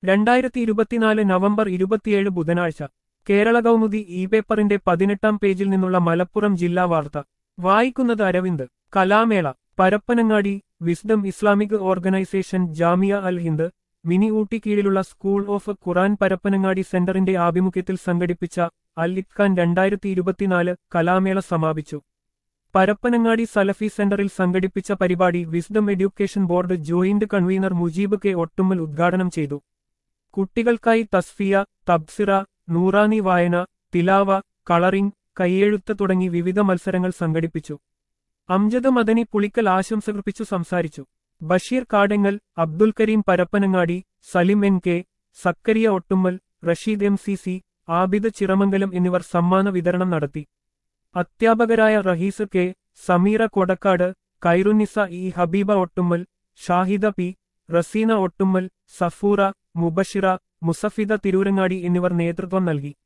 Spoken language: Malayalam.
രണ്ടായിരത്തി ഇരുപത്തിനാല് നവംബർ ഇരുപത്തിയേഴ് ബുധനാഴ്ച കേരള കൗമുദി ഇ പേപ്പറിന്റെ പതിനെട്ടാം പേജിൽ നിന്നുള്ള മലപ്പുറം ജില്ലാ വാർത്ത വായിക്കുന്നത് അരവിന്ദ് കലാമേള Parappanangadi wisdom Islamic organisation Jamia Al Hind mini Ooty കീഴിലുള്ള സ്കൂൾ ഓഫ് ഖുറാൻ പരപ്പനങ്ങാടി സെന്ററിന്റെ ആഭിമുഖ്യത്തിൽ സംഘടിപ്പിച്ച അൽ ഇഖ്ഖാൻ രണ്ടായിരത്തി ഇരുപത്തിനാല് കലാമേള സമാപിച്ചു പരപ്പനങ്ങാടി സലഫി സെന്ററിൽ സംഘടിപ്പിച്ച പരിപാടി wisdom education board joint convener Mujeeb K Ottummal ഉദ്ഘാടനം ചെയ്തു കുട്ടികൾക്കായി തസ്ഫിയ തബ്സിറ നൂറാനി വായന തിലാവ കളറിംഗ് കയ്യെഴുത്ത് തുടങ്ങി വിവിധ മത്സരങ്ങൾ സംഘടിപ്പിച്ചു അംജദ് മദനി പുളിക്കൽ ആശംസകർപ്പിച്ചു സംസാരിച്ചു Basheer Kadengal Abdul Kareem Parappanangadi Salim N K Zakariya Ottummal Rasheed M C C Abid Chiramangalam എന്നിവർ സമ്മാന വിതരണം നടത്തി അധ്യാപകരായ Raheez K Sameera Kodakkad Khairunnisa E Habeeba Ottummal Shahida P Raseena Ottummal Safoora Mubashira Musafida Tirurangadi എന്നിവർ നേതൃത്വം നൽകി